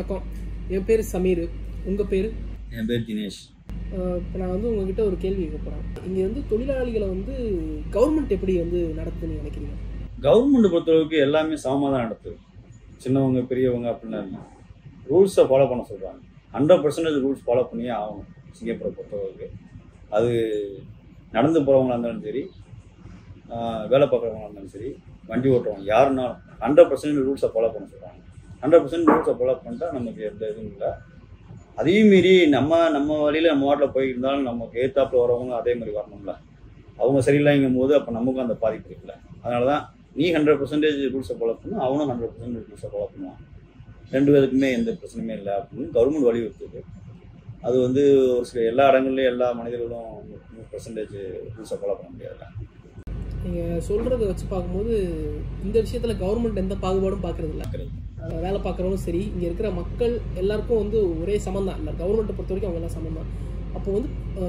வணக்கம் என் பேர் சமீர் உங்கள் பேர் என் பேர் தினேஷ் இப்போ நான் வந்து உங்ககிட்ட ஒரு கேள்வி கேட்க போகிறேன் இங்கே வந்து தொழிலாளிகளை வந்து கவர்மெண்ட் எப்படி வந்து நடத்துன்னு நினைக்கிறீங்க கவர்மெண்ட் பொறுத்தளவுக்கு எல்லாமே சமமாக தான் நடத்துது சின்னவங்க பெரியவங்க அப்படிலாம் இல்லை ரூல்ஸை ஃபாலோ பண்ண சொல்கிறாங்க ஹண்ட்ரட் பர்சன்டேஜ் ரூல்ஸ் ஃபாலோ பண்ணியே ஆகணும் சிங்கப்பூரை பொறுத்தளவுக்கு அது நடந்து போகிறவங்களா இருந்தாலும் சரி ஆஹ் வேலை பார்க்குறவங்களா இருந்தாலும் சரி வண்டி ஓட்டுறவங்க யாருனாலும் ஹண்ட்ரட் பர்சன்ட் ரூல்ஸை ஃபாலோ பண்ண சொல்கிறாங்க ஹண்ட்ரட் பர்சன்ட் ரூல்ஸை ஃபாலோ பண்ணிட்டா நமக்கு எந்த இதுவும் இல்லை அதையும் மீறி நம்ம நம்ம வழியில் நம்ம வாட்டில் போயிருந்தாலும் நமக்கு ஏத்தாப்புல வரவங்க அதே மாதிரி வரணும்ல அவங்க சரியில்லைங்கும் போது அப்போ நமக்கும் அந்த பாதிப்பு இருக்குல்ல அதனால தான் நீ ஹண்ட்ரட் பர்சன்டேஜ் ரூல்ஸை ஃபாலோ பண்ணும் அவனும் ஹண்ட்ரட் பர்சன்டேஜ் ரூல்ஸை ஃபாலோ பண்ணுவான் ரெண்டு பேருக்குமே எந்த பிரச்சனையுமே இல்லை அப்படின்னு கவர்மெண்ட் வலியுறுத்துது அது வந்து ஒரு சில எல்லா இடங்கள்லையும் எல்லா மனிதர்களும் நூறு பர்சன்டேஜ் ரூல்ஸை ஃபாலோ பண்ண முடியாதுல்ல நீங்கள் சொல்கிறத வச்சு பார்க்கும்போது இந்த விஷயத்தில் கவர்மெண்ட் எந்த பாகுபாடும் பார்க்கறது இல்ல அஹ் வேலை பார்க்குறவங்களும் சரி இங்கே இருக்கிற மக்கள் எல்லாருக்கும் வந்து ஒரே சமம் தான் இல்லை கவர்மெண்ட்டை பொறுத்த வரைக்கும் அவங்க எல்லாம் சமம் தான் அப்போ வந்து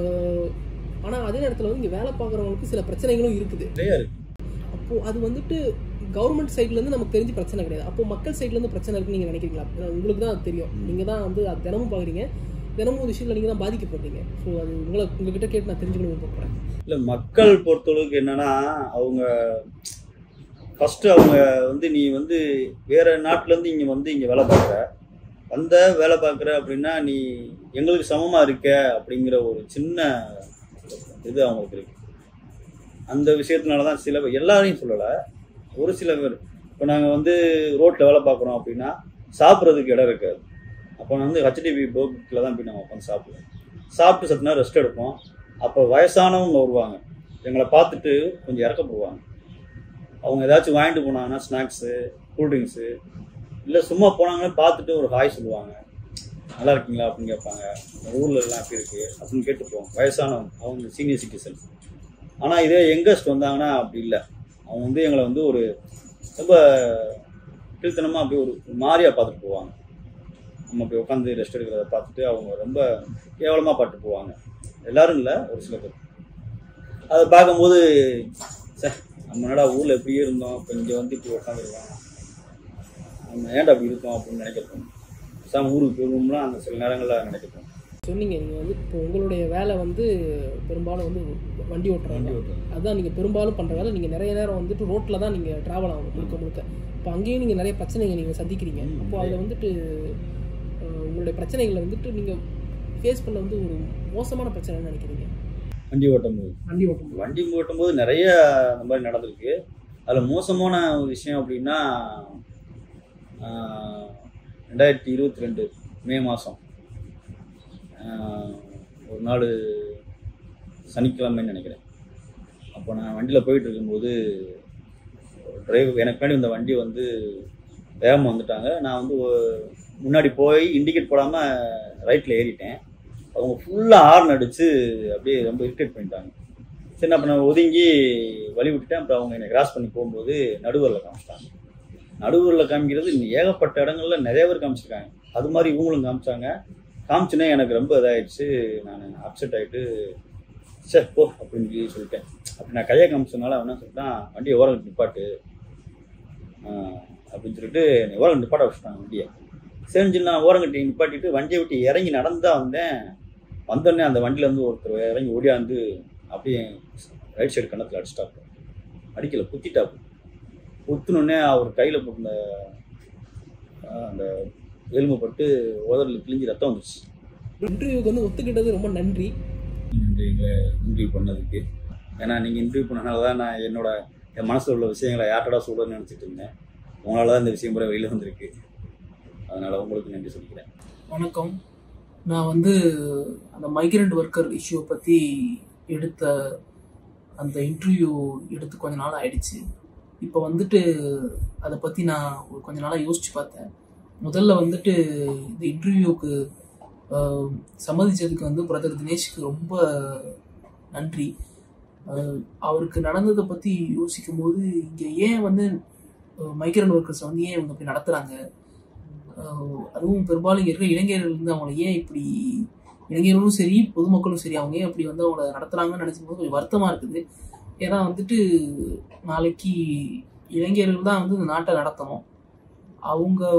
ஆனால் அதே நேரத்தில் வந்து இங்கே வேலை பார்க்குறவங்களுக்கு சில பிரச்சனைகளும் இருக்குது நிறைய இருக்கு அப்போ அது வந்துட்டு கவர்மெண்ட் சைட்ல இருந்து நமக்கு தெரிஞ்சு பிரச்சனை கிடையாது அப்போ மக்கள் சைட்ல இருந்து பிரச்சனை இருக்குன்னு நீங்க நினைக்கிறீங்களா ஏன்னா உங்களுக்கு தான் அது தெரியும் நீங்க தான் வந்து அது தினமும் பாக்குறீங்க தினமும் ஒரு விஷயத்துல நீங்க தான் பாதிக்கப்படுறீங்க ஸோ அது உங்களை உங்ககிட்ட கேட்டு நான் தெரிஞ்சுக்கணும் விருப்பப்படுறேன் இல்லை மக்கள் பொறுத்தளவுக்கு என்னன்னா அவங்க ஃபர்ஸ்ட் அவங்க வந்து நீ வந்து வேற நாட்டுல இருந்து இங்க வந்து இங்க வேலை பார்க்குற வந்த வேலை பார்க்குற அப்படின்னா நீ எங்களுக்கு சமமா இருக்க அப்படிங்கிற ஒரு சின்ன இது அவங்களுக்கு இருக்கு அந்த விஷயத்தினால தான் சில பேர் எல்லாரையும் சொல்லலை ஒரு சில பேர் இப்போ நாங்கள் வந்து ரோட்டில் வேலை பார்க்குறோம் அப்படின்னா சாப்பிட்றதுக்கு இடம் இருக்காது அப்போ நான் வந்து ஹெச்டிபி போக்கில் தான் போய் நாங்கள் உட்காந்து சாப்பிடுவோம் சாப்பிட்டு சத்து நேரம் ரெஸ்ட் எடுப்போம் அப்போ வயசானவங்க வருவாங்க எங்களை பார்த்துட்டு கொஞ்சம் இறக்கப்படுவாங்க அவங்க ஏதாச்சும் வாங்கிட்டு போனாங்கன்னா ஸ்நாக்ஸு கூல்ட்ரிங்க்ஸு இல்லை சும்மா போனாங்கன்னா பார்த்துட்டு ஒரு ஹாய் சொல்லுவாங்க நல்லா இருக்கீங்களா அப்படின்னு கேட்பாங்க உங்க ஊர்ல எல்லாம் எப்படி இருக்கு அப்படின்னு கேட்டுப்போம் வயசானவங்க அவங்க சீனியர் சிட்டிசன் ஆனால் இதே யங்கஸ்ட் வந்தாங்கன்னா அப்படி இல்லை அவங்க வந்து எங்களை வந்து ஒரு ரொம்ப கீழ்த்தனமாக அப்படி ஒரு மாதிரியா பார்த்துட்டு போவாங்க நம்ம போய் உட்காந்து ரெஸ்ட் எடுக்கிறத பார்த்துட்டு அவங்க ரொம்ப கேவலமாக பார்த்துட்டு போவாங்க எல்லாரும் இல்லை ஒரு சில பேர் அதை பார்க்கும்போது சே நம்ம என்னடா ஊரில் எப்படியே இருந்தோம் இப்போ இங்கே வந்து இப்படி உட்காந்துருக்கோம் நம்ம ஏன்டா அப்படி இருக்கோம் அப்படின்னு நினைக்கிறோம் சாம ஊருக்கு போயிருவோம்லாம் அந்த சில நேரங்களில் நினைக்கிறோம் சொன்னீங்க நீங்க வந்து இப்போ உங்களுடைய வேலை வந்து பெரும்பாலும் வந்து வண்டி ஓட்டுறாங்க அதுதான் நீங்க பெரும்பாலும் பண்ற வேலை நீங்க நிறைய நேரம் வந்துட்டு ரோட்ல தான் நீங்க டிராவல் ஆகணும் முழுக்க முழுக்க இப்போ அங்கேயும் நீங்க நிறைய பிரச்சனைகள் நீங்க சந்திக்கிறீங்க அப்போ அதில் வந்துட்டு அஹ், உங்களுடைய பிரச்சனைகளை வந்துட்டு நீங்க ஃபேஸ் பண்ண வந்து ஒரு மோசமான பிரச்சனைன்னு நினைக்கிறீங்க வண்டி ஓட்டும் போது வண்டி ஓட்டும் வண்டி ஓட்டும்போது நிறைய அந்த மாதிரி நடந்திருக்கு அதில் மோசமான ஒரு விஷயம் அப்படின்னா ஆஹ், ரெண்டாயிரத்தி இருபத்தி ரெண்டு மே மாதம் ஒரு நாள் சனிக்கிழமைன்னு நினைக்கிறேன் அப்போ நான் வண்டியில் போயிட்டு இருக்கும்போது டிரைவர் எனக்கு பின்னாடி இந்த வண்டி வந்து வேகமாக வந்துட்டாங்க நான் வந்து ஒ- முன்னாடி போய் இண்டிகேட் போடாமல் ரைட்டில் ஏறிட்டேன் அவங்க ஃபுல்லாக ஹார்ன் அடித்து அப்படியே ரொம்ப இரிட்டேட் பண்ணிட்டாங்க சரி அப்போ நான் ஒதுங்கி வழி விட்டுட்டேன் அப்புறம் அவங்க என்னை கிராஸ் பண்ணி போகும்போது நடுவரில் காமிச்சிட்டாங்க நடுவரில் காமிக்கிறது இன்னும் ஏகப்பட்ட இடங்கள்ல நிறைய பேர் காமிச்சிருக்காங்க அது மாதிரி இவங்களும் காமிச்சாங்க காமிச்சுனே எனக்கு ரொம்ப இதாயிடுச்சு நான் அப்செட் ஆகிட்டு சரி போ அப்படின்னு சொல்லி சொல்லிட்டேன் அப்படி நான் கையை காமிச்சதுனால அவன் என்ன சொல்லிட்டான் வண்டியை ஓரம் நிப்பாட்டு ஆஹ் அப்படின்னு சொல்லிட்டு என்னை ஓரம் நிப்பாட்ட வச்சுட்டாங்க வண்டியை சரின்னு சொல்லி நான் ஓரங்கட்டி நிப்பாட்டிட்டு வண்டியை விட்டு இறங்கி நடந்து தான் வந்தேன் வந்தோடனே அந்த வண்டியில இருந்து ஒருத்தர் இறங்கி ஓடியாந்து அப்படியே ரைட் சைடு கண்ணத்தில் அடிச்சிட்டாப்பு அடிக்கல குத்திட்டாப்பு குத்துனோடனே அவர் கையில் போட்டிருந்த ஆஹ், அந்த எலும்பு பட்டு உதரில் கிழிஞ்சி ரத்தம் வந்துச்சு இன்டர்வியூக்கு வந்து ஒத்துக்கிட்டது ரொம்ப நன்றி நன்றி எங்களை இன்டர்வியூ பண்ணதுக்கு ஏன்னா நீங்கள் இன்டர்வியூ பண்ணனால தான் நான் என்னோட என் மனசில் உள்ள விஷயங்களை யார்ட்டடா சொல்லுன்னு நினச்சிட்டு இருந்தேன் உங்களால தான் இந்த விஷயம் பூரா வெளியில் வந்திருக்கு அதனால் உங்களுக்கு நன்றி சொல்லிக்கிறேன் வணக்கம் நான் வந்து அந்த மைக்ரண்ட் ஒர்க்கர் இஷ்யூவை பற்றி எடுத்த அந்த இன்டர்வியூ எடுத்து கொஞ்ச நாள் ஆயிடுச்சு இப்போ வந்துட்டு அதை பற்றி நான் ஒரு கொஞ்ச நாளாக யோசிச்சு பார்த்தேன் முதல்ல வந்துட்டு இந்த இன்டர்வியூக்கு சம்மதிச்சதுக்கு வந்து பிரதர் தினேஷ்க்கு ரொம்ப நன்றி அஹ், அவருக்கு நடந்ததை பற்றி யோசிக்கும் போது இங்கே ஏன் வந்து மைக்ரண்ட் ஒர்க்கர்ஸ் வந்து ஏன் இவங்க இப்படி நடத்துகிறாங்க ஆஹ் அதுவும் பெரும்பாலும் இங்க இருக்கிற இளைஞர்கள் வந்து அவங்களை ஏன் இப்படி இளைஞர்களும் சரி பொதுமக்களும் சரி அவங்க ஏன் இப்படி வந்து அவங்கள நடத்துறாங்கன்னு நினைச்சும் போது கொஞ்சம் வருத்தமா இருக்குது ஏன்னா வந்துட்டு நாளைக்கு இளைஞர்கள் தான் வந்து இந்த நாட்டை நடத்தணும் அவங்க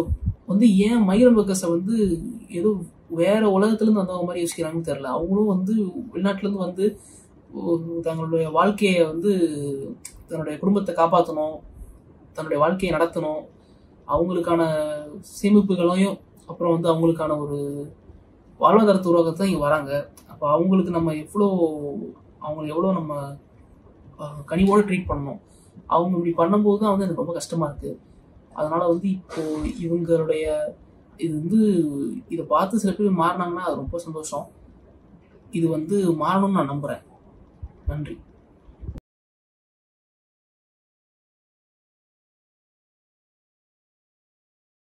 வந்து ஏன் மைக்ரன் ஒர்க்கர்ஸை வந்து ஏதோ வேற உலகத்துலேருந்து வந்தவங்க மாதிரி யோசிக்கிறாங்கன்னு தெரில அவங்களும் வந்து வெளிநாட்டிலேருந்து வந்து ஒரு தங்களுடைய வாழ்க்கையை வந்து தன்னுடைய குடும்பத்தை காப்பாற்றணும் தன்னுடைய வாழ்க்கையை நடத்தணும் அவங்களுக்கான சேமிப்புகளையும் அப்புறம் வந்து அவங்களுக்கான ஒரு வாழ்வாதாரத்தை உருவாக்கத்தான் இங்கே வராங்க அப்போ அவங்களுக்கு நம்ம எவ்வளோ அவங்களை எவ்வளோ நம்ம அஹ், கனிவோடு ட்ரீட் பண்ணணும் அவங்க இப்படி பண்ணும்போது தான் வந்து எனக்கு ரொம்ப கஷ்டமாக இருக்குது அதனால் வந்து இப்போ இவங்களுடைய இது வந்து இதை பார்த்து சில பேர் மாறினாங்கன்னா அது ரொம்ப சந்தோஷம் இது வந்து மாறணும்னு நான் நம்புகிறேன் நன்றி